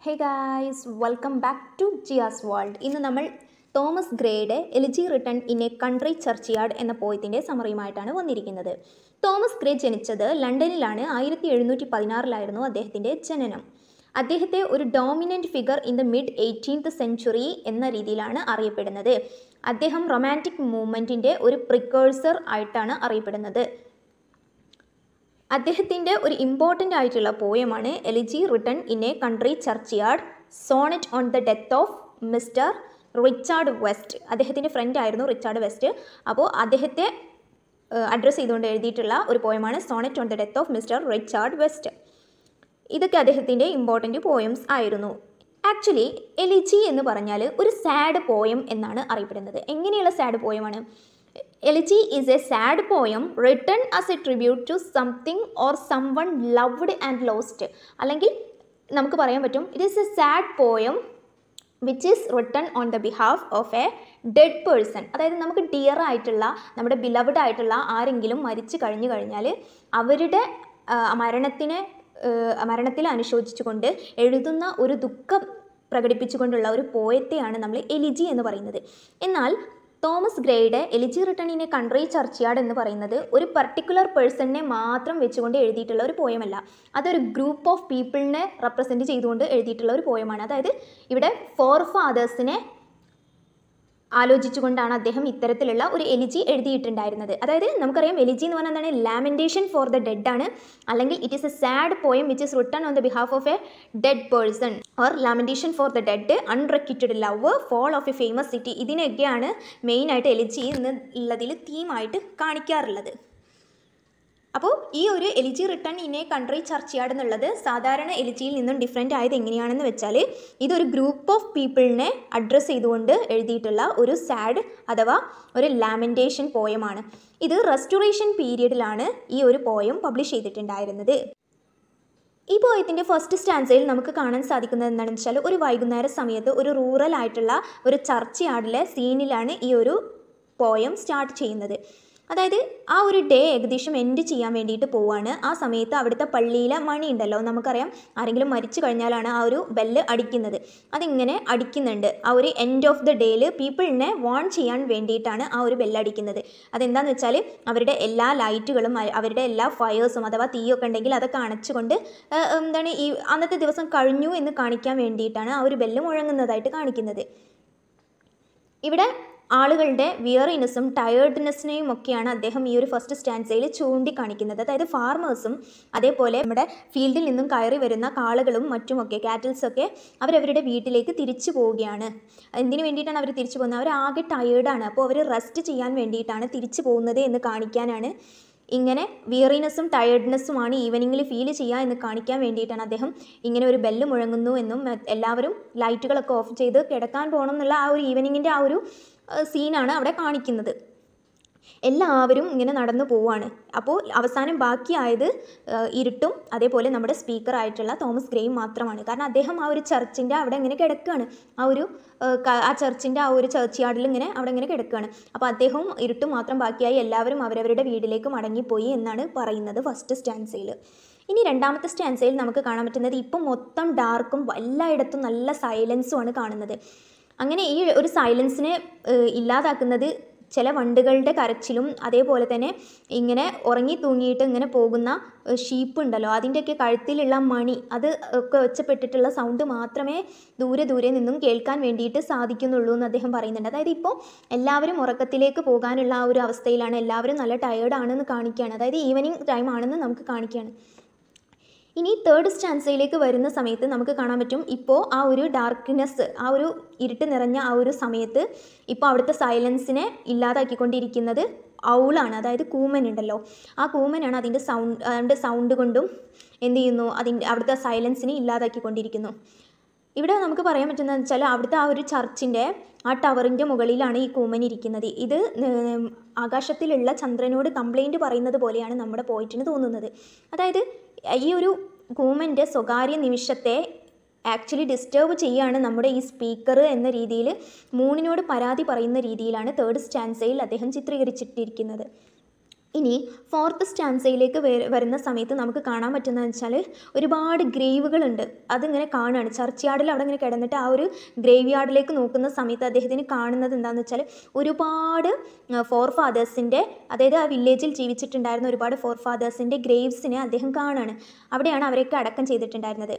hey guys welcome back to Jiya's world ഇന്ന് നമ്മൾ Thomas ഗ്രേയുടെ elegy written in a country churchyard എന്ന പോയത്തിൻ്റെ സമറിയുമായിട്ടാണ് വന്നിരിക്കുന്നത് തോമസ് ഗ്രേ ജനിച്ചത് ലണ്ടനിലാണ് ആയിരത്തി എഴുന്നൂറ്റി പതിനാറിലായിരുന്നു അദ്ദേഹത്തിൻ്റെ ജനനം അദ്ദേഹത്തെ ഒരു dominant figure in the mid eighteenth century എന്ന രീതിയിലാണ് അറിയപ്പെടുന്നത് അദ്ദേഹം റൊമാൻറ്റിക് മൂവ്മെൻറ്റിൻ്റെ ഒരു പ്രിക്കേഴ്സർ ആയിട്ടാണ് അറിയപ്പെടുന്നത് അദ്ദേഹത്തിൻ്റെ ഒരു ഇമ്പോർട്ടൻ്റ് ആയിട്ടുള്ള പോയമാണ് elegy written in a country churchyard sonnet on the death of mister Richard West അദ്ദേഹത്തിൻ്റെ ഫ്രണ്ട് ആയിരുന്നു റിച്ചാർഡ് വെസ്റ്റ് അപ്പോൾ അദ്ദേഹത്തെ അഡ്രസ്സ് ചെയ്തുകൊണ്ട് എഴുതിയിട്ടുള്ള ഒരു പോയമാണ് sonnet on the death of mister Richard West ഇതൊക്കെ അദ്ദേഹത്തിൻ്റെ ഇമ്പോർട്ടൻ്റ് പോയംസ് ആയിരുന്നു ആക്ച്വലി എലിജി എന്ന് പറഞ്ഞാൽ ഒരു സാഡ് പോയം എന്നാണ് അറിയപ്പെടുന്നത് എങ്ങനെയുള്ള സാഡ് പോയമാണ് elegy is a sad poem written as a tribute to something or sum one loved and lost അല്ലെങ്കിൽ നമുക്ക് പറയാൻ പറ്റും it is a sad poem which is written on the behalf of a dead person അതായത് നമുക്ക് dear ആയിട്ടുള്ള നമ്മുടെ beloved ആയിട്ടുള്ള ആരെങ്കിലും മരിച്ചു കഴിഞ്ഞു കഴിഞ്ഞാൽ അവരുടെ ആ, മരണത്തിനെ ആ, മരണത്തിൽ അനുശോചിച്ചുകൊണ്ട് എഴുതുന്ന ഒരു ദുഃഖം പ്രകടിപ്പിച്ചുകൊണ്ടുള്ള ഒരു പോയത്തെയാണ് നമ്മൾ എലിജി എന്ന് പറയുന്നത് എന്നാൽ തോമസ് ഗ്രേയുടെ elegy written in a country churchyard എന്ന് പറയുന്നത് ഒരു പർട്ടിക്കുലർ പേഴ്സണിനെ മാത്രം വെച്ചുകൊണ്ട് എഴുതിയിട്ടുള്ള ഒരു പോയമല്ല അതൊരു ഗ്രൂപ്പ് ഓഫ് പീപ്പിളിനെ റെപ്രസെൻറ്റ് ചെയ്തുകൊണ്ട് എഴുതിയിട്ടുള്ള ഒരു പോയമാണ് അതായത് ഇവിടെ ഫോർ ഫാദേഴ്സിനെ ആലോചിച്ചുകൊണ്ടാണ് അദ്ദേഹം ഇത്തരത്തിലുള്ള ഒരു എലിജി എഴുതിയിട്ടുണ്ടായിരുന്നത് അതായത് നമുക്കറിയാം എലിജി എന്ന് പറഞ്ഞാൽ എന്താണ് ലാമെൻറ്റേഷൻ ഫോർ ദ ഡെഡ് ആണ് അല്ലെങ്കിൽ it is a sad poem which is written on the behalf of a dead person or lamentation for the dead unrequited love fall of a famous city ഇതിനൊക്കെയാണ് മെയിനായിട്ട് elegy എന്ന് ഉള്ളതിൽ തീമായിട്ട് കാണിക്കാറുള്ളത് അപ്പോൾ ഈ ഒരു elegy written in a country churchyard എന്നുള്ളത് സാധാരണ എലിജിയിൽ നിന്നും ഡിഫറെൻ്റ് ആയത് എങ്ങനെയാണെന്ന് വെച്ചാൽ ഇതൊരു ഗ്രൂപ്പ് ഓഫ് പീപ്പിളിനെ അഡ്രസ്സ് ചെയ്തുകൊണ്ട് എഴുതിയിട്ടുള്ള ഒരു സാഡ് അഥവാ ഒരു ലാമെൻറ്റേഷൻ പോയമാണ് ഇത് റെസ്റ്റോറേഷൻ പീരീഡിലാണ് ഈ ഒരു പോയം പബ്ലിഷ് ചെയ്തിട്ടുണ്ടായിരുന്നത് ഈ പോയത്തിൻ്റെ ഫസ്റ്റ് സ്റ്റാൻസയിൽ നമുക്ക് കാണാൻ സാധിക്കുന്നത് എന്താണെന്ന് വെച്ചാൽ ഒരു വൈകുന്നേര സമയത്ത് ഒരു റൂറൽ ആയിട്ടുള്ള ഒരു ചർച്ച് യാർഡിലെ സീനിലാണ് ഈ ഒരു പോയം സ്റ്റാർട്ട് ചെയ്യുന്നത് അതായത് ആ ഒരു ഡേ ഏകദേശം എൻഡ് ചെയ്യാൻ വേണ്ടിയിട്ട് പോവാണ് ആ സമയത്ത് അവിടുത്തെ പള്ളിയിലെ മണി ഉണ്ടല്ലോ നമുക്കറിയാം ആരെങ്കിലും മരിച്ചു കഴിഞ്ഞാലാണ് ആ ഒരു ബെല്ല് അടിക്കുന്നത് അതിങ്ങനെ അടിക്കുന്നുണ്ട് ആ ഒരു എൻഡ് ഓഫ് ദ ഡേയിൽ പീപ്പിളിനെ വാൺ ചെയ്യാൻ വേണ്ടിയിട്ടാണ് ആ ഒരു ബെല്ല് അടിക്കുന്നത് അതെന്താണെന്ന് വെച്ചാൽ അവരുടെ എല്ലാ ലൈറ്റുകളും അ- അവരുടെ എല്ലാ ഫയേഴ്സും അഥവാ തീയൊക്കെ ഉണ്ടെങ്കിൽ അതൊക്കെ അണച്ചുകൊണ്ട് ആ, എന്താണ് ഈ അന്നത്തെ ദിവസം കഴിഞ്ഞു എന്ന് കാണിക്കാൻ വേണ്ടിയിട്ടാണ് ആ ഒരു ബെല്ല് മുഴങ്ങുന്നതായിട്ട് കാണിക്കുന്നത് ഇവിടെ ആളുകളുടെ വിയറിനെസ്സും ടയേർഡ്നെസ്സിനെയും ഒക്കെയാണ് അദ്ദേഹം ഈ ഒരു ഫസ്റ്റ് സ്റ്റാൻസയിൽ ചൂണ്ടിക്കാണിക്കുന്നത് അതായത് ഫാർമേഴ്സും അതേപോലെ നമ്മുടെ ഫീൽഡിൽ നിന്നും കയറി വരുന്ന കാളുകളും മറ്റുമൊക്കെ കാറ്റിൽസൊക്കെ അവരവരുടെ വീട്ടിലേക്ക് തിരിച്ചു പോവുകയാണ് എന്തിനു വേണ്ടിയിട്ടാണ് അവർ തിരിച്ചു പോകുന്നത് അവർ ആകെ ടയേർഡാണ് അപ്പോൾ അവർ റെസ്റ്റ് ചെയ്യാൻ വേണ്ടിയിട്ടാണ് തിരിച്ചു പോകുന്നത് എന്ന് കാണിക്കാനാണ് ഇങ്ങനെ വിയറിനെസ്സും ടയേർഡ്നെസ്സുമാണ് ഈവനിങ്ങിൽ ഫീൽ ചെയ്യുക എന്ന് കാണിക്കാൻ വേണ്ടിയിട്ടാണ് അദ്ദേഹം ഇങ്ങനെ ഒരു ബെല്ല് മുഴങ്ങുന്നു എന്നും മ- എല്ലാവരും ലൈറ്റുകളൊക്കെ ഓഫ് ചെയ്ത് കിടക്കാൻ പോകണം എന്നുള്ള ആ ഒരു ഈവനിങ്ങിൻ്റെ ആ ഒരു സീനാണ് അവിടെ കാണിക്കുന്നത് എല്ലാവരും ഇങ്ങനെ നടന്നു പോവാണ് അപ്പോൾ അവസാനം ബാക്കിയായത് ആ, ഇരുട്ടും അതേപോലെ നമ്മുടെ സ്പീക്കർ ആയിട്ടുള്ള തോമസ് ഗ്രേയും മാത്രമാണ് കാരണം അദ്ദേഹം ആ ഒരു ചർച്ചിൻ്റെ അവിടെ ഇങ്ങനെ കിടക്കുകയാണ് ആ ഒരു ആ, ക- ആ ചർച്ചിൻ്റെ ആ ഒരു ചർച്ച് യാർഡിൽ ഇങ്ങനെ അവിടെ ഇങ്ങനെ കിടക്കുകയാണ് അപ്പോൾ അദ്ദേഹവും ഇരുട്ടും മാത്രം ബാക്കിയായി എല്ലാവരും അവരവരുടെ വീട്ടിലേക്ക് മടങ്ങിപ്പോയി എന്നാണ് പറയുന്നത് ഫസ്റ്റ് സ്റ്റാൻസയിൽ ഇനി രണ്ടാമത്തെ സ്റ്റാൻസയിൽ നമുക്ക് കാണാൻ പറ്റുന്നത് ഇപ്പം മൊത്തം ഡാർക്കും എല്ലായിടത്തും നല്ല സൈലൻസുമാണ് കാണുന്നത് അങ്ങനെ ഈ ഒരു സൈലൻസിനെ ഏഹ്, ഇല്ലാതാക്കുന്നത് ചില വണ്ടുകളുടെ കരച്ചിലും അതേപോലെ തന്നെ ഇങ്ങനെ ഉറങ്ങി തൂങ്ങിയിട്ട് ഇങ്ങനെ പോകുന്ന ഷീപ്പ് ഉണ്ടല്ലോ അതിൻ്റെയൊക്കെ കഴുത്തിലുള്ള മണി അത് ഒക്കെ ഒച്ചപ്പെട്ടിട്ടുള്ള സൗണ്ട് മാത്രമേ ദൂരെ ദൂരെ നിന്നും കേൾക്കാൻ വേണ്ടിയിട്ട് സാധിക്കുന്നുള്ളൂ എന്ന് അദ്ദേഹം പറയുന്നുണ്ട് അതായത് ഇപ്പോൾ എല്ലാവരും ഉറക്കത്തിലേക്ക് പോകാനുള്ള ആ ഒരു അവസ്ഥയിലാണ് എല്ലാവരും നല്ല ടയേർഡ് ആണെന്ന് കാണിക്കുകയാണ് അതായത് ഈവനിങ് ടൈം ആണെന്ന് നമുക്ക് കാണിക്കുകയാണ് ഇനി തേർഡ് സ്റ്റാൻസയിലേക്ക് വരുന്ന സമയത്ത് നമുക്ക് കാണാൻ പറ്റും ഇപ്പോൾ ആ ഒരു ഡാർക്ക്നെസ് ആ ഒരു ഇരുട്ട് നിറഞ്ഞ ആ ഒരു സമയത്ത് ഇപ്പോൾ അവിടുത്തെ സൈലൻസിനെ ഇല്ലാതാക്കിക്കൊണ്ടിരിക്കുന്നത് ഔളാണ് അതായത് കൂമൻ ഉണ്ടല്ലോ ആ കൂമനാണ് അതിൻ്റെ സൗണ്ട് അതിൻ്റെ സൗണ്ട് കൊണ്ടും എന്ത് ചെയ്യുന്നു അതിൻ്റെ അവിടുത്തെ സൈലൻസിനെ ഇല്ലാതാക്കിക്കൊണ്ടിരിക്കുന്നു ഇവിടെ നമുക്ക് പറയാൻ പറ്റുന്നതെന്ന് വെച്ചാൽ അവിടുത്തെ ആ ഒരു ചർച്ചിൻ്റെ ആ ടവറിൻ്റെ മുകളിലാണ് ഈ കൂമൻ ഇരിക്കുന്നത് ഇത് ഉം, ആകാശത്തിലുള്ള ചന്ദ്രനോട് കംപ്ലൈൻറ്റ് പറയുന്നത് പോലെയാണ് നമ്മുടെ പോയിട്ടിന് തോന്നുന്നത് അതായത് ഈ ഒരു കൂമൻ്റെ സ്വകാര്യ നിമിഷത്തെ ആക്ച്വലി ഡിസ്റ്റർബ് ചെയ്യുകയാണ് നമ്മുടെ ഈ സ്പീക്കർ എന്ന രീതിയിൽ മൂണിനോട് പരാതി പറയുന്ന രീതിയിലാണ് തേർഡ് സ്റ്റാൻസയിൽ അദ്ദേഹം ചിത്രീകരിച്ചിട്ടിരിക്കുന്നത് ഇനി ഫോർത്ത് സ്റ്റാൻസയിലേക്ക് വരുന്ന സമയത്ത് നമുക്ക് കാണാൻ പറ്റുന്നതെന്ന് വെച്ചാൽ ഒരുപാട് ഗ്രേവുകളുണ്ട് അതിങ്ങനെ കാണുകയാണ് ചർച്ച് യാർഡിൽ അവിടെ ഇങ്ങനെ കിടന്നിട്ട് ആ ഒരു ഗ്രേവ് യാർഡിലേക്ക് നോക്കുന്ന സമയത്ത് അദ്ദേഹത്തിന് കാണുന്നത് എന്താണെന്ന് വെച്ചാൽ ഒരുപാട് ഫോർ ഫാദേഴ്സിൻ്റെ അതായത് ആ വില്ലേജിൽ ജീവിച്ചിട്ടുണ്ടായിരുന്ന ഒരുപാട് ഫോർ ഫാദേഴ്സിൻ്റെ ഗ്രേവ്സിനെ അദ്ദേഹം കാണുകയാണ് അവിടെയാണ് അവരെയൊക്കെ അടക്കം ചെയ്തിട്ടുണ്ടായിരുന്നത്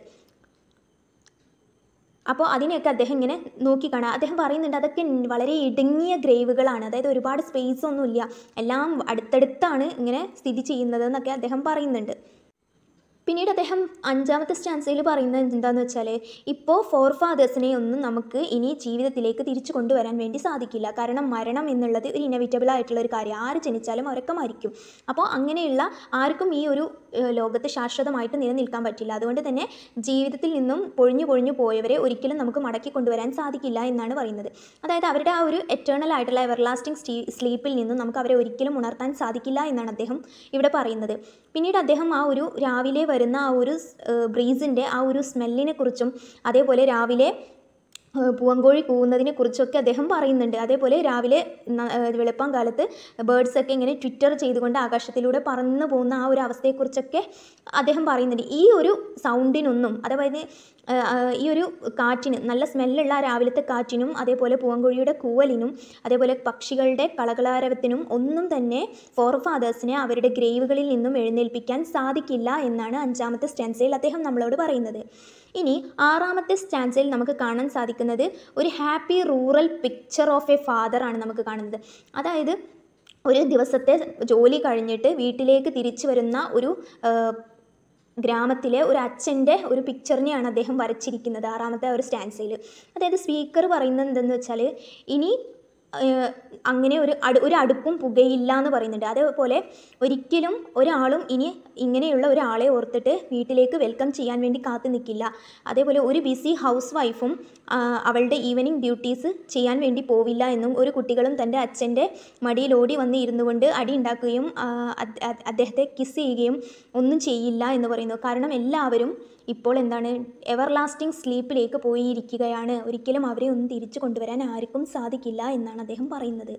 അപ്പോൾ അതിനെയൊക്കെ അദ്ദേഹം ഇങ്ങനെ നോക്കി കാണാം അദ്ദേഹം പറയുന്നുണ്ട് അതൊക്കെ വളരെ ഇടുങ്ങിയ ഗ്രേവുകളാണ് അതായത് ഒരുപാട് സ്പേസ് ഒന്നുമില്ല എല്ലാം അടുത്തടുത്താണ് ഇങ്ങനെ സ്ഥിതി ചെയ്യുന്നത് എന്നൊക്കെ അദ്ദേഹം പറയുന്നുണ്ട് പിന്നീട് അദ്ദേഹം അഞ്ചാമത്തെ സ്റ്റാൻസയിൽ പറയുന്നത് എന്താണെന്ന് വെച്ചാൽ ഇപ്പോൾ ഫോർ ഫാദേഴ്സിനെ ഒന്നും നമുക്ക് ഇനി ജീവിതത്തിലേക്ക് തിരിച്ചു കൊണ്ടുവരാൻ വേണ്ടി സാധിക്കില്ല കാരണം മരണം എന്നുള്ളത് ഒരു ഇനവിറ്റബിൾ ആയിട്ടുള്ള ഒരു കാര്യം ആര് ജനിച്ചാലും അവരൊക്കെ മരിക്കും അപ്പോൾ അങ്ങനെയുള്ള ആർക്കും ഈ ഒരു ഏഹ്, ലോകത്ത് ശാശ്വതമായിട്ട് നിലനിൽക്കാൻ പറ്റില്ല അതുകൊണ്ട് തന്നെ ജീവിതത്തിൽ നിന്നും പൊഴിഞ്ഞു പൊഴിഞ്ഞു പോയവരെ ഒരിക്കലും നമുക്ക് മടക്കി കൊണ്ടുവരാൻ സാധിക്കില്ല എന്നാണ് പറയുന്നത് അതായത് അവരുടെ ആ ഒരു എറ്റേണൽ ആയിട്ടുള്ള എവർലാസ്റ്റിംഗ് സ്റ്റീ സ്ലീപ്പിൽ നിന്നും നമുക്ക് അവരെ ഒരിക്കലും ഉണർത്താൻ സാധിക്കില്ല എന്നാണ് അദ്ദേഹം ഇവിടെ പറയുന്നത് പിന്നീട് അദ്ദേഹം ആ ഒരു രാവിലെ വരുന്ന ആ ഒരു ബ്രീസിൻ്റെ ആ ഒരു സ്മെല്ലിനെ കുറിച്ചും അതേപോലെ രാവിലെ ഏഹ് പൂവങ്കോഴി കൂവുന്നതിനെ കുറിച്ചൊക്കെ അദ്ദേഹം പറയുന്നുണ്ട് അതേപോലെ രാവിലെ ന- ഏഹ് വെളുപ്പം കാലത്ത് ബേഡ്സൊക്കെ ഇങ്ങനെ ട്വിറ്റർ ചെയ്തുകൊണ്ട് ആകാശത്തിലൂടെ പറന്നു പോകുന്ന ആ ഒരു അവസ്ഥയെക്കുറിച്ചൊക്കെ അദ്ദേഹം പറയുന്നുണ്ട് ഈ ഒരു സൗണ്ടിനൊന്നും അതായത് ഏഹ് ആഹ് ഈ ഒരു കാറ്റിന് നല്ല സ്മെല്ലുള്ള ആ രാവിലത്തെ കാറ്റിനും അതേപോലെ പൂവങ്കോഴിയുടെ കൂവലിനും അതേപോലെ പക്ഷികളുടെ കളകളാരവത്തിനും ഒന്നും തന്നെ ഫോർ ഫാദേഴ്സിനെ അവരുടെ ഗ്രേവുകളിൽ നിന്നും എഴുന്നേൽപ്പിക്കാൻ സാധിക്കില്ല എന്നാണ് അഞ്ചാമത്തെ സ്റ്റാൻസയിൽ അദ്ദേഹം നമ്മളോട് പറയുന്നത് ഇനി ആറാമത്തെ സ്റ്റാൻസയിൽ നമുക്ക് കാണാൻ സാധിക്കുന്നത് ഒരു happy rural picture of a father ആണ് നമുക്ക് കാണുന്നത് അതായത് ഒരു ദിവസത്തെ ജോലി കഴിഞ്ഞിട്ട് വീട്ടിലേക്ക് തിരിച്ചു വരുന്ന ഒരു ആ, ഗ്രാമത്തിലെ ഒരു അച്ഛൻ്റെ ഒരു പിക്ചറിനെയാണ് അദ്ദേഹം വരച്ചിരിക്കുന്നത് ആറാമത്തെ ആ ഒരു സ്റ്റാൻസയിൽ അതായത് സ്പീക്കർ പറയുന്നത് എന്തെന്ന് വെച്ചാൽ ഇനി ഏഹ്, അങ്ങനെ ഒരു അടു ഒരു അടുപ്പും പുകയില്ല എന്ന് പറയുന്നുണ്ട് അതേപോലെ ഒരിക്കലും ഒരാളും ഇനി ഇങ്ങനെയുള്ള ഒരാളെ ഓർത്തിട്ട് വീട്ടിലേക്ക് വെൽക്കം ചെയ്യാൻ വേണ്ടി കാത്തു നിൽക്കില്ല അതേപോലെ ഒരു ബിസി ഹൗസ് വൈഫും ആ, അവളുടെ ഈവനിങ് ഡ്യൂട്ടീസ് ചെയ്യാൻ വേണ്ടി പോവില്ല എന്നും ഒരു കുട്ടികളും തൻ്റെ അച്ഛൻ്റെ മടിയിൽ ഓടി വന്ന് ഇരുന്നു കൊണ്ട് അടി ഉണ്ടാക്കുകയും ആ, അദ്- അദ്- അദ്ദേഹത്തെ കിസ് ചെയ്യുകയും ഒന്നും ചെയ്യില്ല എന്ന് പറയുന്നു കാരണം എല്ലാവരും ഇപ്പോൾ എന്താണ് എവർ ലാസ്റ്റിംഗ് സ്ലീപ്പിലേക്ക് പോയിരിക്കുകയാണ് ഒരിക്കലും അവരെ ഒന്നും തിരിച്ചു കൊണ്ടുവരാൻ ആർക്കും സാധിക്കില്ല എന്നാണ് അദ്ദേഹം പറയുന്നത്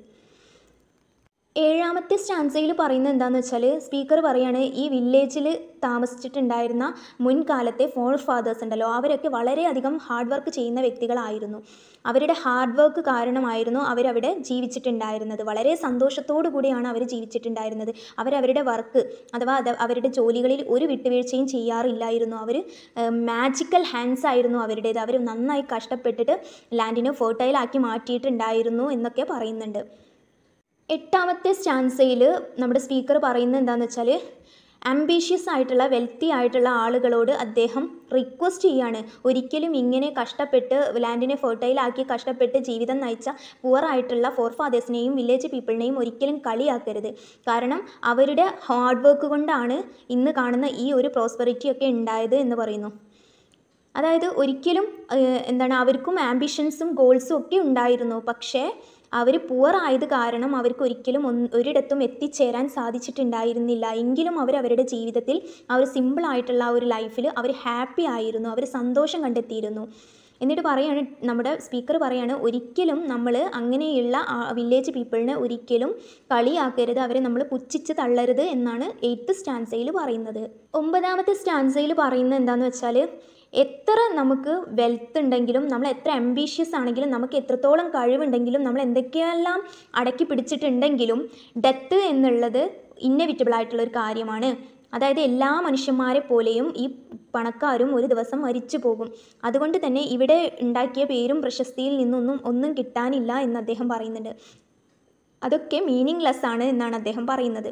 ഏഴാമത്തെ സ്റ്റാൻസയിൽ പറയുന്നത് എന്താണെന്ന് വെച്ചാൽ സ്പീക്കർ പറയാണ് ഈ വില്ലേജിൽ താമസിച്ചിട്ടുണ്ടായിരുന്ന മുൻകാലത്തെ ഫോർ ഫാദേഴ്സ് ഉണ്ടല്ലോ അവരൊക്കെ വളരെയധികം ഹാർഡ് വർക്ക് ചെയ്യുന്ന വ്യക്തികളായിരുന്നു അവരുടെ ഹാർഡ് വർക്ക് കാരണമായിരുന്നു അവരവിടെ ജീവിച്ചിട്ടുണ്ടായിരുന്നത് വളരെ സന്തോഷത്തോടു കൂടിയാണ് അവർ ജീവിച്ചിട്ടുണ്ടായിരുന്നത് അവരവരുടെ വർക്ക് അഥവാ അത് അവരുടെ ജോലികളിൽ ഒരു വിട്ടുവീഴ്ചയും ചെയ്യാറില്ലായിരുന്നു അവർ മാജിക്കൽ ഹാൻഡ്സ് ആയിരുന്നു അവരുടേത് അവർ നന്നായി കഷ്ടപ്പെട്ടിട്ട് ലാൻഡിനെ ഫെർട്ടൈലാക്കി മാറ്റിയിട്ടുണ്ടായിരുന്നു എന്നൊക്കെ പറയുന്നുണ്ട് എട്ടാമത്തെ സ്റ്റാൻസയിൽ നമ്മുടെ സ്പീക്കർ പറയുന്നത് എന്താണെന്ന് വെച്ചാൽ ആംബീഷ്യസ് ആയിട്ടുള്ള വെൽത്തി ആയിട്ടുള്ള ആളുകളോട് അദ്ദേഹം റിക്വസ്റ്റ് ചെയ്യാണ് ഒരിക്കലും ഇങ്ങനെ കഷ്ടപ്പെട്ട് ലാൻഡിനെ ഫെർട്ടൈലാക്കി കഷ്ടപ്പെട്ട് ജീവിതം നയിച്ച പുവർ ആയിട്ടുള്ള ഫോർ ഫാദേഴ്സിനെയും വില്ലേജ് പീപ്പിളിനെയും ഒരിക്കലും കളിയാക്കരുത് കാരണം അവരുടെ ഹാർഡ് വർക്ക് കൊണ്ടാണ് ഇന്ന് കാണുന്ന ഈ ഒരു പ്രോസ്പെറിറ്റി ഒക്കെ ഉണ്ടായത് എന്ന് പറയുന്നു അതായത് ഒരിക്കലും ഏഹ്, എന്താണ് അവർക്കും ആംബിഷൻസും ഗോൾസും ഒക്കെ ഉണ്ടായിരുന്നു പക്ഷേ അവർ പുവർ ആയത് കാരണം അവർക്ക് ഒരിക്കലും ഒന്ന് ഒരിടത്തും എത്തിച്ചേരാൻ സാധിച്ചിട്ടുണ്ടായിരുന്നില്ല എങ്കിലും അവർ അവരുടെ ജീവിതത്തിൽ ആ ഒരു സിമ്പിളായിട്ടുള്ള ആ ഒരു ലൈഫിൽ അവർ ഹാപ്പി ആയിരുന്നു അവർ സന്തോഷം കണ്ടെത്തിയിരുന്നു എന്നിട്ട് പറയാണ് നമ്മുടെ സ്പീക്കർ പറയാണ് ഒരിക്കലും നമ്മൾ അങ്ങനെയുള്ള വില്ലേജ് പീപ്പിളിനെ ഒരിക്കലും കളിയാക്കരുത് അവരെ നമ്മൾ പുച്ഛിച്ച് തള്ളരുത് എന്നാണ് എയ്ത്ത് സ്റ്റാൻസയിൽ പറയുന്നത് ഒമ്പതാമത്തെ സ്റ്റാൻസയിൽ പറയുന്നത് എന്താണെന്ന് വെച്ചാൽ എത്ര നമുക്ക് വെൽത്ത് ഉണ്ടെങ്കിലും നമ്മൾ എത്ര അംബീഷ്യസ് ആണെങ്കിലും നമുക്ക് എത്രത്തോളം കഴിവുണ്ടെങ്കിലും നമ്മൾ എന്തൊക്കെയെല്ലാം അടക്കി പിടിച്ചിട്ടുണ്ടെങ്കിലും ഡെത്ത് എന്നുള്ളത് ഇന്നവിറ്റബിൾ ആയിട്ടുള്ള ഒരു കാര്യമാണ് അതായത് എല്ലാ മനുഷ്യന്മാരെ പോലെയും ഈ പണക്കാരും ഒരു ദിവസം മരിച്ചു പോകും അതുകൊണ്ട് തന്നെ ഇവിടെ ഉണ്ടാക്കിയ പേരും പ്രശസ്തിയിൽ നിന്നൊന്നും ഒന്നും കിട്ടാനില്ല എന്ന് അദ്ദേഹം പറയുന്നുണ്ട് അതൊക്കെ മീനിങ്ലെസ് ആണ് എന്നാണ് അദ്ദേഹം പറയുന്നത്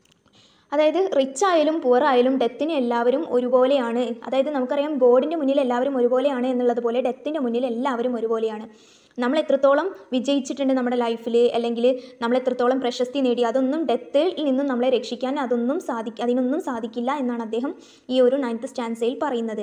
അതായത് റിച്ച് ആയാലും പുവർ ആയാലും ഡെത്തിന് എല്ലാവരും ഒരുപോലെയാണ് അതായത് നമുക്കറിയാം ഗോഡിൻ്റെ മുന്നിൽ എല്ലാവരും ഒരുപോലെയാണ് എന്നുള്ളത് പോലെ ഡെത്തിൻ്റെ മുന്നിൽ എല്ലാവരും ഒരുപോലെയാണ് നമ്മൾ എത്രത്തോളം വിജയിച്ചിട്ടുണ്ട് നമ്മുടെ ലൈഫിൽ അല്ലെങ്കിൽ നമ്മൾ എത്രത്തോളം പ്രശസ്തി നേടി അതൊന്നും ഡെത്തിൽ നിന്നും നമ്മളെ രക്ഷിക്കാൻ അതൊന്നും സാധിക്ക അതിനൊന്നും സാധിക്കില്ല എന്നാണ് അദ്ദേഹം ഈ ഒരു നയൻത്ത് സ്റ്റാൻസയിൽ പറയുന്നത്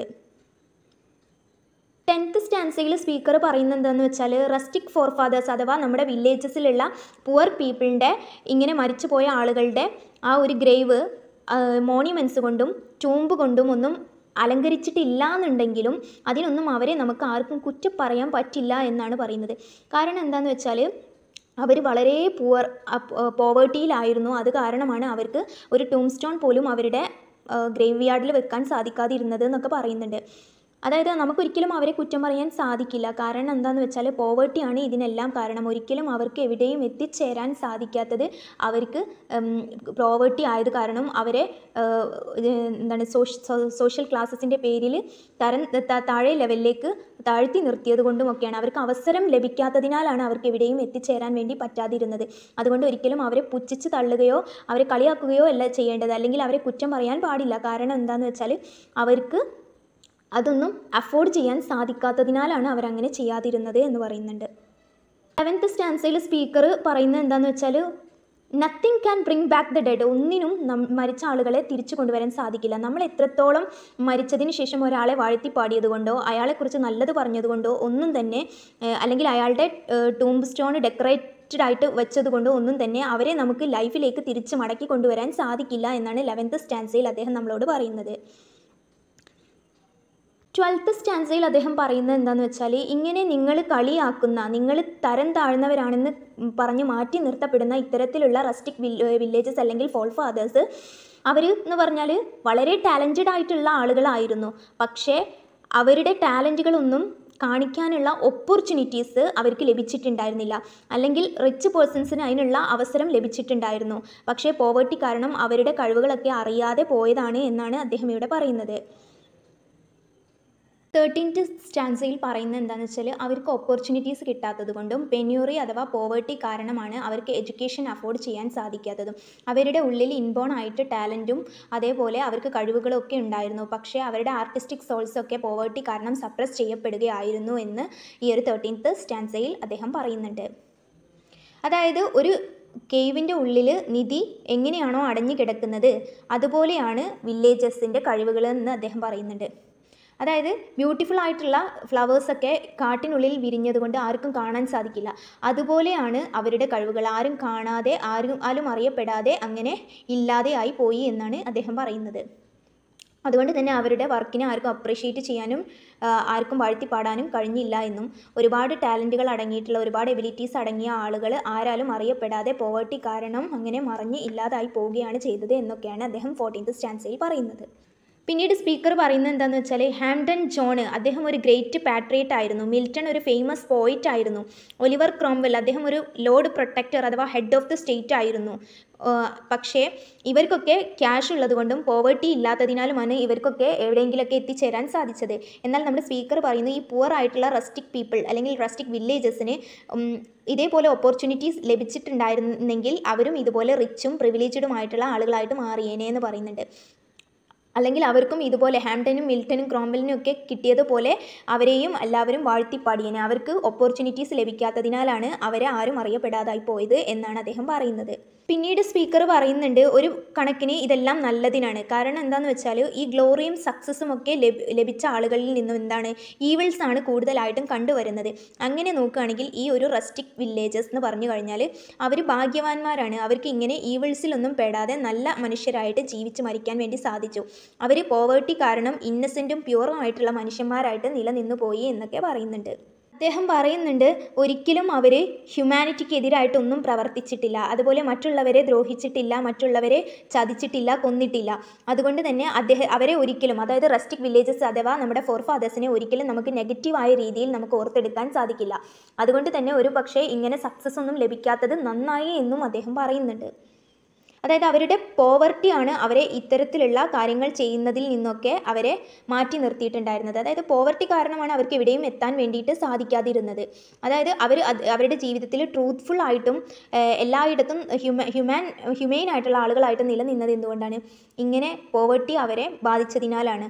ടെൻത്ത് സ്റ്റാൻസയിൽ സ്പീക്കർ പറയുന്നത് എന്താണെന്ന് വെച്ചാൽ റസ്റ്റിക് ഫോർ ഫാദേഴ്സ് അഥവാ നമ്മുടെ വില്ലേജസിലുള്ള പുവർ പീപ്പിളിൻ്റെ ഇങ്ങനെ മരിച്ചുപോയ ആളുകളുടെ ആ ഒരു ഗ്രേവ് മോണ്യുമെൻറ്റ്സ് കൊണ്ടും ടൂമ്പ് കൊണ്ടും ഒന്നും അലങ്കരിച്ചിട്ടില്ല എന്നുണ്ടെങ്കിലും അതിനൊന്നും അവരെ നമുക്ക് ആർക്കും കുറ്റം പറയാൻ പറ്റില്ല എന്നാണ് പറയുന്നത് കാരണം എന്താണെന്ന് വെച്ചാൽ അവർ വളരെ പുവർ പോവേർട്ടിയിലായിരുന്നു അത് കാരണമാണ് അവർക്ക് ഒരു ടൂം സ്റ്റോൺ പോലും അവരുടെ ഗ്രേവ് യാർഡിൽ വെക്കാൻ സാധിക്കാതിരുന്നത് എന്നൊക്കെ പറയുന്നുണ്ട് അതായത് നമുക്കൊരിക്കലും അവരെ കുറ്റം പറയാൻ സാധിക്കില്ല കാരണം എന്താണെന്ന് വെച്ചാൽ പോവേർട്ടിയാണ് ഇതിനെല്ലാം കാരണം ഒരിക്കലും അവർക്ക് എവിടെയും എത്തിച്ചേരാൻ സാധിക്കാത്തത് അവർക്ക് പോവേർട്ടി ആയത് കാരണം അവരെ ഏഹ്, ഇത് എന്താണ് സോഷ്യൽ ക്ലാസ്സസിൻ്റെ പേരിൽ തരം ത- താഴെ ലെവലിലേക്ക് താഴ്ത്തി നിർത്തിയത് കൊണ്ടുമൊക്കെയാണ് അവർക്ക് അവസരം ലഭിക്കാത്തതിനാലാണ് അവർക്ക് എവിടെയും എത്തിച്ചേരാൻ വേണ്ടി പറ്റാതിരുന്നത് അതുകൊണ്ട് ഒരിക്കലും അവരെ പുച്ഛിച്ച് തള്ളുകയോ അവരെ കളിയാക്കുകയോ അല്ല ചെയ്യേണ്ടത് അല്ലെങ്കിൽ അവരെ കുറ്റം പറയാൻ പാടില്ല കാരണം എന്താണെന്ന് വെച്ചാൽ അവർക്ക് അതൊന്നും അഫോർഡ് ചെയ്യാൻ സാധിക്കാത്തതിനാലാണ് അവരങ്ങനെ ചെയ്യാതിരുന്നത് എന്ന് പറയുന്നുണ്ട് ലെവൻത്ത് സ്റ്റാൻസയിൽ സ്പീക്കർ പറയുന്നത് എന്താണെന്ന് വെച്ചാൽ nothing can bring back the dead ഒന്നിനും നം മരിച്ച ആളുകളെ തിരിച്ചു കൊണ്ടുവരാൻ സാധിക്കില്ല നമ്മൾ എത്രത്തോളം മരിച്ചതിന് ശേഷം ഒരാളെ വാഴ്ത്തി പാടിയതുകൊണ്ടോ അയാളെക്കുറിച്ച് നല്ലത് പറഞ്ഞതുകൊണ്ടോ ഒന്നും തന്നെ ഏഹ്, അല്ലെങ്കിൽ അയാളുടെ ടൂംബ് സ്റ്റോൺ ഡെക്കറേറ്റഡ് ആയിട്ട് വെച്ചതുകൊണ്ടോ ഒന്നും തന്നെ അവരെ നമുക്ക് ലൈഫിലേക്ക് തിരിച്ച് മടക്കി കൊണ്ടുവരാൻ സാധിക്കില്ല എന്നാണ് ലെവൻത്ത് സ്റ്റാൻസയിൽ അദ്ദേഹം നമ്മളോട് പറയുന്നത് ട്വൽത്ത് സ്റ്റാൻസയിൽ അദ്ദേഹം പറയുന്നത് എന്താണെന്ന് വെച്ചാൽ ഇങ്ങനെ നിങ്ങൾ കളിയാക്കുന്ന നിങ്ങൾ തരം താഴ്ന്നവരാണെന്ന് പറഞ്ഞ് മാറ്റി നിർത്തപ്പെടുന്ന ഇത്തരത്തിലുള്ള റസ്റ്റിക് വില്ലേജസ് അല്ലെങ്കിൽ ഫോൾ ഫാദേഴ്സ് അവർ എന്ന് പറഞ്ഞാൽ വളരെ ടാലൻറ്റഡ് ആയിട്ടുള്ള ആളുകളായിരുന്നു പക്ഷേ അവരുടെ ടാലൻറ്റുകളൊന്നും കാണിക്കാനുള്ള ഓപ്പർച്യൂണിറ്റീസ് അവർക്ക് ലഭിച്ചിട്ടുണ്ടായിരുന്നില്ല അല്ലെങ്കിൽ റിച്ച് പേഴ്സൺസിന് അതിനുള്ള അവസരം ലഭിച്ചിട്ടുണ്ടായിരുന്നു പക്ഷേ പോവേർട്ടി കാരണം അവരുടെ കഴിവുകളൊക്കെ അറിയാതെ പോയതാണ് എന്നാണ് അദ്ദേഹം ഇവിടെ പറയുന്നത് തേർട്ടീൻത്ത് സ്റ്റാൻസയിൽ പറയുന്നത് എന്താണെന്ന് വെച്ചാൽ അവർക്ക് ഓപ്പർച്യൂണിറ്റീസ് കിട്ടാത്തത് കൊണ്ടും പെന്യൂറി അഥവാ പോവേർട്ടി കാരണമാണ് അവർക്ക് എഡ്യൂക്കേഷൻ അഫോർഡ് ചെയ്യാൻ സാധിക്കാത്തതും അവരുടെ ഉള്ളിൽ ഇൻബോൺ ആയിട്ട് ടാലൻറ്റും അതേപോലെ അവർക്ക് കഴിവുകളൊക്കെ ഉണ്ടായിരുന്നു പക്ഷേ അവരുടെ ആർട്ടിസ്റ്റിക് സോൾസ് ഒക്കെ പോവേർട്ടി കാരണം സപ്രസ് ചെയ്യപ്പെടുകയായിരുന്നു എന്ന് ഈ ഒരു തേർട്ടീൻത്ത് സ്റ്റാൻസയിൽ അദ്ദേഹം പറയുന്നുണ്ട് അതായത് ഒരു കേവിൻ്റെ ഉള്ളിൽ നിധി എങ്ങനെയാണോ അടഞ്ഞു കിടക്കുന്നത് അതുപോലെയാണ് വില്ലേജസിൻ്റെ കഴിവുകൾ എന്ന് അദ്ദേഹം പറയുന്നുണ്ട് അതായത് ബ്യൂട്ടിഫുൾ ആയിട്ടുള്ള ഫ്ലവേഴ്സൊക്കെ കാട്ടിനുള്ളിൽ വിരിഞ്ഞത് കൊണ്ട് ആർക്കും കാണാൻ സാധിക്കില്ല അതുപോലെയാണ് അവരുടെ കഴിവുകൾ ആരും കാണാതെ ആരും ആരും അറിയപ്പെടാതെ അങ്ങനെ ഇല്ലാതെയായി പോയി എന്നാണ് അദ്ദേഹം പറയുന്നത് അതുകൊണ്ട് തന്നെ അവരുടെ വർക്കിനെ ആർക്കും അപ്രീഷിയേറ്റ് ചെയ്യാനും ആ, ആർക്കും വാഴ്ത്തി പാടാനും കഴിഞ്ഞില്ല എന്നും ഒരുപാട് ടാലൻറ്റുകൾ അടങ്ങിയിട്ടുള്ള ഒരുപാട് എബിലിറ്റീസ് അടങ്ങിയ ആളുകൾ ആരാലും അറിയപ്പെടാതെ പോവർട്ടി കാരണം അങ്ങനെ മറിഞ്ഞ് ഇല്ലാതായി പോവുകയാണ് ചെയ്തത് എന്നൊക്കെയാണ് അദ്ദേഹം ഫോർട്ടീൻത്ത് സ്റ്റാൻസയിൽ പറയുന്നത് പിന്നീട് സ്പീക്കർ പറയുന്നത് എന്താണെന്ന് വെച്ചാൽ ഹാംഡൻ ജോൺ അദ്ദേഹം ഒരു ഗ്രേറ്റ് പാട്രിയറ്റ് ആയിരുന്നു മിൽട്ടൺ ഒരു ഫേമസ് പോയിറ്റ് ആയിരുന്നു ഒലിവർ ക്രോംവെൽ അദ്ദേഹം ഒരു ലോർഡ് പ്രൊട്ടക്ടർ അഥവാ ഹെഡ് ഓഫ് ദി സ്റ്റേറ്റ് ആയിരുന്നു ആ, പക്ഷേ ഇവർക്കൊക്കെ ക്യാഷ് ഉള്ളതുകൊണ്ടും പോവേർട്ടി ഇല്ലാത്തതിനാലുമാണ് ഇവർക്കൊക്കെ എവിടെയെങ്കിലുമൊക്കെ എത്തിച്ചേരാൻ സാധിച്ചത് എന്നാൽ നമ്മുടെ സ്പീക്കർ പറയുന്നു ഈ പുവർ ആയിട്ടുള്ള റസ്റ്റിക് പീപ്പിൾ അല്ലെങ്കിൽ റസ്റ്റിക് വില്ലേജസിന് ഇതേപോലെ ഓപ്പർച്യൂണിറ്റീസ് ലഭിച്ചിട്ടുണ്ടായിരുന്നെങ്കിൽ അവരും ഇതുപോലെ റിച്ചും പ്രിവിലേജഡുമായിട്ടുള്ള ആളുകളായിട്ട് മാറിയേനെ എന്ന് പറയുന്നുണ്ട് അല്ലെങ്കിൽ അവർക്കും ഇതുപോലെ ഹാംപ്ടനും മിൽട്ടനും ക്രോംവെലിനും ഒക്കെ കിട്ടിയതുപോലെ അവരെയും എല്ലാവരും വാഴ്ത്തിപ്പാടിയേനെ അവർക്ക് ഓപ്പർച്യൂണിറ്റീസ് ലഭിക്കാത്തതിനാലാണ് അവരെ ആരും അറിയപ്പെടാതായി പോയത് എന്നാണ് അദ്ദേഹം പറയുന്നത് പിന്നീട് സ്പീക്കർ പറയുന്നുണ്ട് ഒരു കണക്കിന് ഇതെല്ലാം നല്ലതിനാണ് കാരണം എന്താണെന്ന് വെച്ചാൽ ഈ ഗ്ലോറിയും സക്സസ്സും ഒക്കെ ലഭി- ലഭിച്ച ആളുകളിൽ നിന്നും എന്താണ് ഈവിൾസ് ആണ് കൂടുതലായിട്ടും കണ്ടുവരുന്നത് അങ്ങനെ നോക്കുകയാണെങ്കിൽ ഈ ഒരു റസ്റ്റിക് വില്ലേജസ് എന്ന് പറഞ്ഞു കഴിഞ്ഞാൽ അവർ ഭാഗ്യവാന്മാരാണ് അവർക്ക് ഇങ്ങനെ ഈവിൾസിലൊന്നും പെടാതെ നല്ല മനുഷ്യരായിട്ട് ജീവിച്ച് മരിക്കാൻ വേണ്ടി സാധിച്ചു അവർ പോവേർട്ടി കാരണം ഇന്നസെൻറ്റും പ്യുവറും ആയിട്ടുള്ള മനുഷ്യന്മാരായിട്ട് നിലനിന്നു പോയി എന്നൊക്കെ പറയുന്നുണ്ട് അദ്ദേഹം പറയുന്നുണ്ട് ഒരിക്കലും അവർ ഹ്യൂമാനിറ്റിക്ക് എതിരായിട്ടൊന്നും പ്രവർത്തിച്ചിട്ടില്ല അതുപോലെ മറ്റുള്ളവരെ ദ്രോഹിച്ചിട്ടില്ല മറ്റുള്ളവരെ ചതിച്ചിട്ടില്ല കൊന്നിട്ടില്ല അതുകൊണ്ട് തന്നെ അദ്ദേഹം അവരെ ഒരിക്കലും അതായത് റസ്റ്റിക് വില്ലേജസ് അഥവാ നമ്മുടെ ഫോർ ഫാദേഴ്സിനെ ഒരിക്കലും നമുക്ക് നെഗറ്റീവായ രീതിയിൽ നമുക്ക് ഓർത്തെടുക്കാൻ സാധിക്കില്ല അതുകൊണ്ട് തന്നെ ഒരു പക്ഷേ ഇങ്ങനെ സക്സസ് ഒന്നും ലഭിക്കാത്തത് നന്നായി എന്നും അദ്ദേഹം പറയുന്നുണ്ട് അതായത് അവരുടെ പോവർട്ടിയാണ് അവരെ ഇത്തരത്തിലുള്ള കാര്യങ്ങൾ ചെയ്യുന്നതിൽ നിന്നൊക്കെ അവരെ മാറ്റി നിർത്തിയിട്ടുണ്ടായിരുന്നത് അതായത് പോവർട്ടി കാരണമാണ് അവർക്ക് എവിടെയും എത്താൻ വേണ്ടിയിട്ട് സാധിക്കാതിരുന്നത് അതായത് അവർ അവരുടെ ജീവിതത്തിൽ ട്രൂത്ത്ഫുൾ ആയിട്ടും ഏഹ്, എല്ലായിടത്തും ഹ്യൂമ ഹ്യൂമാൻ ഹ്യൂമെയിൻ ആയിട്ടുള്ള ആളുകളായിട്ട് നിലനിന്നത് എന്തുകൊണ്ടാണ് ഇങ്ങനെ പോവർട്ടി അവരെ ബാധിച്ചതിനാലാണ്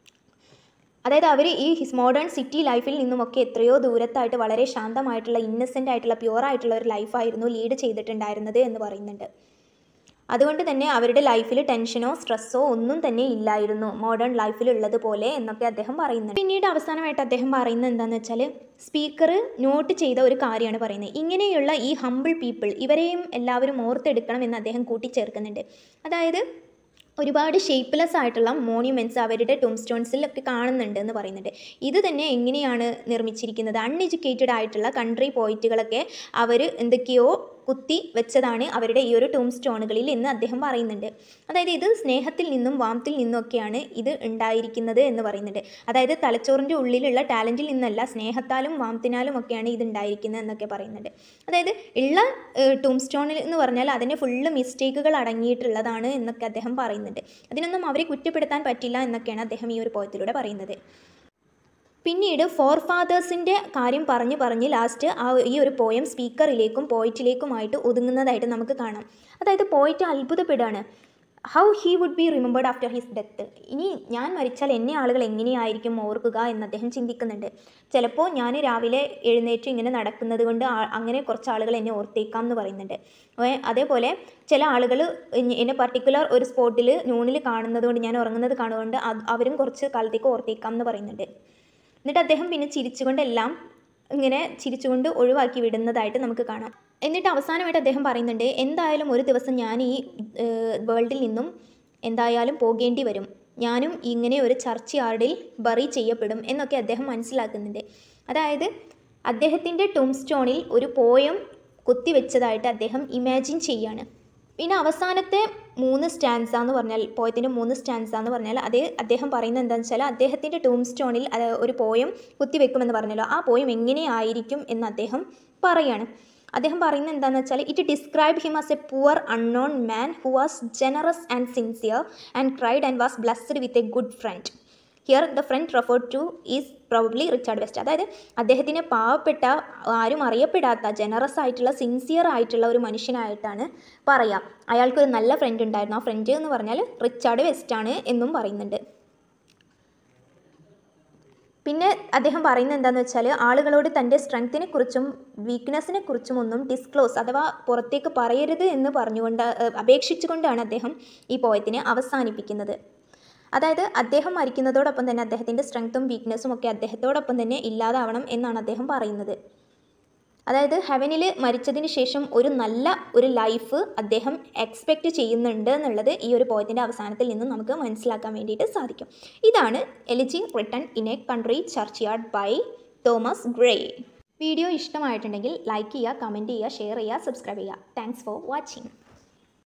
അതായത് അവർ ഈ ഹിസ് മോഡേൺ സിറ്റി ലൈഫിൽ നിന്നുമൊക്കെ എത്രയോ ദൂരത്തായിട്ട് വളരെ ശാന്തമായിട്ടുള്ള ഇന്നസെൻ്റ് ആയിട്ടുള്ള പ്യുവർ ആയിട്ടുള്ള ഒരു ലൈഫായിരുന്നു ലീഡ് ചെയ്തിട്ടുണ്ടായിരുന്നത് എന്ന് പറയുന്നുണ്ട് അതുകൊണ്ട് തന്നെ അവരുടെ ലൈഫിൽ ടെൻഷനോ സ്ട്രെസ്സോ ഒന്നും തന്നെ ഇല്ലായിരുന്നു മോഡേൺ ലൈഫിലുള്ളത് പോലെ എന്നൊക്കെ അദ്ദേഹം പറയുന്നുണ്ട് പിന്നീട് അവസാനമായിട്ട് അദ്ദേഹം പറയുന്നത് എന്താണെന്ന് വെച്ചാൽ സ്പീക്കർ നോട്ട് ചെയ്ത ഒരു കാര്യമാണ് പറയുന്നത് ഇങ്ങനെയുള്ള ഈ ഹമ്പിൾ പീപ്പിൾ ഇവരെയും എല്ലാവരും ഓർത്തെടുക്കണം എന്ന് അദ്ദേഹം കൂട്ടിച്ചേർക്കുന്നുണ്ട് അതായത് ഒരുപാട് ഷേപ്പ്ലെസ് ആയിട്ടുള്ള മോണ്യുമെൻറ്റ്സ് അവരുടെ ടൂം സ്റ്റോൺസിലൊക്കെ കാണുന്നുണ്ട് എന്ന് പറയുന്നുണ്ട് ഇത് തന്നെ എങ്ങനെയാണ് നിർമ്മിച്ചിരിക്കുന്നത് അൺഎഡ്യൂക്കേറ്റഡ് ആയിട്ടുള്ള കൺട്രി പോയിറ്റുകളൊക്കെ അവർ എന്തൊക്കെയോ കുത്തി വെച്ചതാണ് അവരുടെ ഈ ഒരു ടൂം സ്റ്റോണുകളിൽ എന്ന് അദ്ദേഹം പറയുന്നുണ്ട് അതായത് ഇത് സ്നേഹത്തിൽ നിന്നും വാമത്തിൽ നിന്നൊക്കെയാണ് ഇത് ഉണ്ടായിരിക്കുന്നത് എന്ന് പറയുന്നുണ്ട് അതായത് തലച്ചോറിൻ്റെ ഉള്ളിലുള്ള ടാലൻറ്റിൽ നിന്നല്ല സ്നേഹത്താലും വാമത്തിനാലും ഒക്കെയാണ് ഇത് ഉണ്ടായിരിക്കുന്നത് എന്നൊക്കെ പറയുന്നുണ്ട് അതായത് ഉള്ള ടൂം സ്റ്റോണിൽ എന്ന് പറഞ്ഞാൽ അതിന് ഫുള്ള് മിസ്റ്റേക്കുകൾ അടങ്ങിയിട്ടുള്ളതാണ് എന്നൊക്കെ അദ്ദേഹം പറയുന്നുണ്ട് അതിനൊന്നും അവരെ കുറ്റപ്പെടുത്താൻ പറ്റില്ല എന്നൊക്കെയാണ് അദ്ദേഹം ഈ ഒരു പോയത്തിലൂടെ പറയുന്നത് പിന്നീട് ഫോർ ഫാദേഴ്സിൻ്റെ കാര്യം പറഞ്ഞ് പറഞ്ഞ് ലാസ്റ്റ് ആ ഈ ഒരു പോയം സ്പീക്കറിലേക്കും പോയിറ്റിലേക്കുമായിട്ട് ഒതുങ്ങുന്നതായിട്ട് നമുക്ക് കാണാം അതായത് പോയിറ്റ് അത്ഭുതപ്പെടുകയാണ് how he would be remembered after his death ഇനി ഞാൻ മരിച്ചാൽ എന്നെ ആളുകൾ എങ്ങനെയായിരിക്കും ഓർക്കുക എന്ന് അദ്ദേഹം ചിന്തിക്കുന്നുണ്ട് ചിലപ്പോൾ ഞാൻ രാവിലെ എഴുന്നേറ്റ് ഇങ്ങനെ നടക്കുന്നത് കൊണ്ട് ആ- അങ്ങനെ കുറച്ച് ആളുകൾ എന്നെ ഓർത്തേക്കാം എന്ന് പറയുന്നുണ്ട് ഏ, അതേപോലെ ചില ആളുകൾ എന്നെ പർട്ടിക്കുലർ ഒരു സ്പോട്ടിൽ നൂണിൽ കാണുന്നത് കൊണ്ട് ഞാൻ ഉറങ്ങുന്നത് കാണുകൊണ്ട് അത് അവരും കുറച്ച് കാലത്തേക്ക് ഓർത്തേക്കാം എന്ന് പറയുന്നുണ്ട് എന്നിട്ട് അദ്ദേഹം പിന്നെ ചിരിച്ചുകൊണ്ടെല്ലാം ഇങ്ങനെ ചിരിച്ചുകൊണ്ട് ഒഴിവാക്കി വിടുന്നതായിട്ട് നമുക്ക് കാണാം എന്നിട്ട് അവസാനമായിട്ട് അദ്ദേഹം പറയുന്നുണ്ട് എന്തായാലും ഒരു ദിവസം ഞാൻ ഈ വേൾഡിൽ നിന്നും എന്തായാലും പോകേണ്ടി വരും ഞാനും ഇങ്ങനെ ഒരു ചർച്ച് യാർഡിൽ ബറി ചെയ്യപ്പെടും എന്നൊക്കെ അദ്ദേഹം മനസ്സിലാക്കുന്നുണ്ട് അതായത് അദ്ദേഹത്തിൻ്റെ ടൂം സ്റ്റോണിൽ ഒരു പോയം കുത്തിവെച്ചതായിട്ട് അദ്ദേഹം ഇമാജിൻ ചെയ്യാണ് പിന്നെ അവസാനത്തെ മൂന്ന് സ്റ്റാൻസ എന്ന് പറഞ്ഞാൽ പോയത്തിൻ്റെ മൂന്ന് സ്റ്റാൻസ എന്ന് പറഞ്ഞാൽ അത് അദ്ദേഹം പറയുന്നത് എന്താണെന്ന് വെച്ചാൽ അദ്ദേഹത്തിൻ്റെ ടൂം സ്റ്റോണിൽ അത് ഒരു പോയം കുത്തിവെക്കുമെന്ന് പറഞ്ഞല്ലോ ആ പോയം എങ്ങനെയായിരിക്കും എന്ന് അദ്ദേഹം പറയാണ് അദ്ദേഹം പറയുന്നത് എന്താണെന്ന് വെച്ചാൽ it describe him as a poor unknown man who was generous and sincere and cried and was blessed with a good friend here the friend referred to is probably Richard West അതായത് അദ്ദേഹത്തിനെ പാവപ്പെട്ട ആരും അറിയപ്പെടാത്ത generous ആയിട്ടുള്ള sincere ആയിട്ടുള്ള ഒരു മനുഷ്യനായിട്ടാണ് പറയാം അയാൾക്കൊരു നല്ല ഫ്രണ്ട് ഉണ്ടായിരുന്നു ആ ഫ്രണ്ട് എന്ന് പറഞ്ഞാൽ റിച്ചാർഡ് വെസ്റ്റ് ആണ് എന്നും പറയുന്നുണ്ട് പിന്നെ അദ്ദേഹം പറയുന്നത് എന്താണെന്ന് വെച്ചാൽ ആളുകളോട് തൻ്റെ സ്ട്രെങ്ത്തിനെ കുറിച്ചും വീക്ക്നെസ്സിനെ കുറിച്ചും ഒന്നും ഡിസ്ക്ലോസ് അഥവാ പുറത്തേക്ക് പറയരുത് എന്ന് പറഞ്ഞുകൊണ്ട് ഏഹ്, അപേക്ഷിച്ചുകൊണ്ടാണ് അദ്ദേഹം ഈ പോയത്തിനെ അവസാനിപ്പിക്കുന്നത് അതായത് അദ്ദേഹം മരിക്കുന്നതോടൊപ്പം തന്നെ അദ്ദേഹത്തിൻ്റെ സ്ട്രെങ്ത്തും വീക്ക്നെസ്സും ഒക്കെ അദ്ദേഹത്തോടൊപ്പം തന്നെ ഇല്ലാതാവണം എന്നാണ് അദ്ദേഹം പറയുന്നത് അതായത് ഹെവനിൽ മരിച്ചതിന് ശേഷം ഒരു നല്ല ഒരു ലൈഫ് അദ്ദേഹം എക്സ്പെക്റ്റ് ചെയ്യുന്നുണ്ട് എന്നുള്ളത് ഈ ഒരു പോയത്തിൻ്റെ അവസാനത്തിൽ നിന്നും നമുക്ക് മനസ്സിലാക്കാൻ വേണ്ടിയിട്ട് സാധിക്കും ഇതാണ് elegy written in a country churchyard by Thomas Gray video ഇഷ്ടമായിട്ടുണ്ടെങ്കിൽ ലൈക്ക് ചെയ്യുക കമൻറ്റ് ചെയ്യുക ഷെയർ ചെയ്യുക സബ്സ്ക്രൈബ് ചെയ്യുക താങ്ക്സ് ഫോർ വാച്ചിങ്